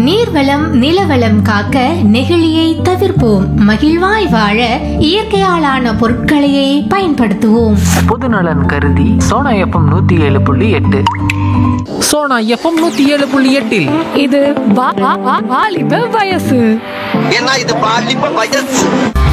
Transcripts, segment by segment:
நீர்வளம் நிலவளம் காக்க நெகிழியை தவிர்ப்போம் மகிழ்வாய் வாழ இயற்கையாலான பொருட்களையே பயன்படுத்துவோம் பொதுநலன் கருதி சோனா எஃப்எம் நூத்தி ஏழு புள்ளி எட்டு சோனா எஃப்எம் நூத்தி ஏழு புள்ளி எட்டில் இது வா- வா- வா- வாலிப வயசு ஏன்னா இது பாலிப்ப வயசு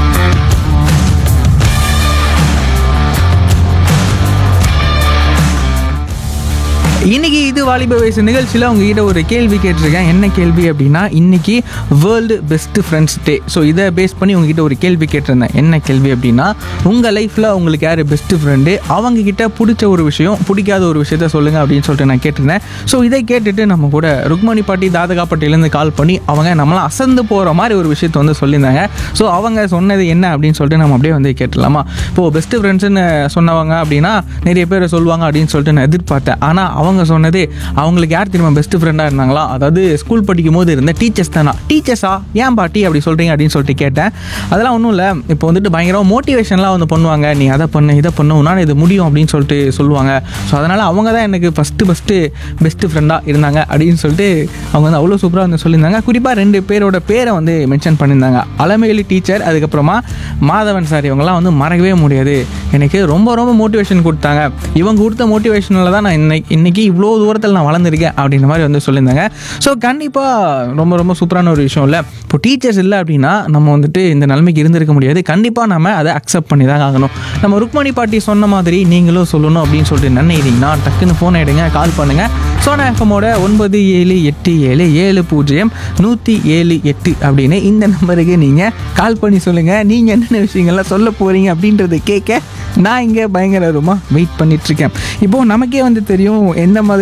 இன்னைக்கு இது வாலிப வயசு நிகழ்ச்சியில் உங்ககிட்ட ஒரு கேள்வி கேட்டிருக்கேன் என்ன கேள்வி அப்படின்னா இன்னைக்கு world best friends day so இதை பேஸ் பண்ணி உங்ககிட்ட ஒரு கேள்வி கேட்டிருந்தேன் என்ன கேள்வி அப்படின்னா உங்கள் லைஃப்பில் உங்களுக்கு யார் பெஸ்ட் ஃப்ரெண்டு அவங்க கிட்ட பிடிச்ச ஒரு விஷயம் பிடிக்காத ஒரு விஷயத்த சொல்லுங்க அப்படின்னு சொல்லிட்டு நான் கேட்டிருந்தேன் ஸோ இதை கேட்டுட்டு நம்ம கூட ருக்மணி பாட்டி தாதகா பாட்டிலேருந்து கால் பண்ணி அவங்க நம்மளாம் அசந்து போகிற மாதிரி ஒரு விஷயத்த வந்து சொல்லியிருந்தாங்க ஸோ அவங்க சொன்னது என்ன அப்படின்னு சொல்லிட்டு நம்ம அப்படியே வந்து கேட்டலாமா இப்போது பெஸ்ட் ஃப்ரெண்ட்ஸ்னு சொன்னவங்க அப்படின்னா நிறைய பேர் சொல்லுவாங்க அப்படின்னு சொல்லிட்டு நான் எதிர்பார்த்தேன் ஆனால் அவங்க சொன்னது அவங்களுக்கு யார் தெரியுமா பெஸ்ட் ஃப்ரெண்டாக இருந்தாங்களா அதாவது ஸ்கூல் படிக்கும் போது இருந்த டீச்சர்ஸ் தானா டீச்சர்ஸா ஏன் பாட்டி அப்படி சொல்கிறீங்க அப்படின்னு சொல்லிட்டு கேட்டேன் அதெல்லாம் ஒன்றும் இல்லை இப்போ வந்துட்டு பயங்கரமாக மோட்டிவேஷன்லாம் வந்து பண்ணுவாங்க நீ அதை பண்ணு இதை பண்ணு உன்னால் இது முடியும் அப்படின்னு சொல்லிட்டு சொல்லுவாங்க ஸோ அதனால் அவங்க தான் எனக்கு ஃபஸ்ட்டு ஃபஸ்ட்டு பெஸ்ட் ஃப்ரெண்டாக இருந்தாங்க அப்படின்னு சொல்லிட்டு அவங்க வந்து அவ்வளோ சூப்பராக வந்து சொல்லியிருந்தாங்க குறிப்பாக ரெண்டு பேரோட பேரை வந்து மென்ஷன் பண்ணியிருந்தாங்க அலமேலி டீச்சர் அதுக்கப்புறமா மாதவன் சார் இவங்கெல்லாம் வந்து மறக்கவே முடியாது எனக்கு ரொம்ப ரொம்ப மோட்டிவேஷன் கொடுத்தாங்க இவங்க கொடுத்த மோட்டிவேஷனில் தான் நான் இன்னைக்கு இன்னைக்கு இவ்வளோ தூரத்தில் நான் வளர்ந்துருக்கேன் அப்படின்ற மாதிரி வந்து சொல்லியிருந்தாங்க ஸோ கண்டிப்பாக ரொம்ப ரொம்ப சூப்பரான ஒரு விஷயம் இல்லை இப்போ டீச்சர்ஸ் இல்லை அப்படின்னா நம்ம வந்துட்டு இந்த நிலைமைக்கு இருந்திருக்க முடியாது கண்டிப்பாக நம்ம அதை அக்செப்ட் பண்ணி தான் ஆகணும் நம்ம ருக்மணி பாட்டி சொன்ன மாதிரி நீங்களும் சொல்லணும் அப்படின்னு சொல்லிட்டு நினைக்கிறீங்கன்னா டக்குன்னு ஃபோன் எடுங்க கால் பண்ணுங்கள் சோனா எஃப்எம்மோட ஒன்பது ஏழு எட்டு ஏழு ஏழு பூஜ்ஜியம் நூற்றி ஏழு எட்டு அப்படின்னு இந்த நம்பருக்கு நீங்கள் கால் பண்ணி சொல்லுங்கள் நீங்கள் என்னென்ன விஷயங்கள்லாம் சொல்ல போகிறீங்க அப்படின்றத கேட்க நான் இங்கே பயங்கரமாக வெயிட் பண்ணிகிட்ருக்கேன் இப்போது நமக்கே வந்து தெரியும் எந்த மாதிரி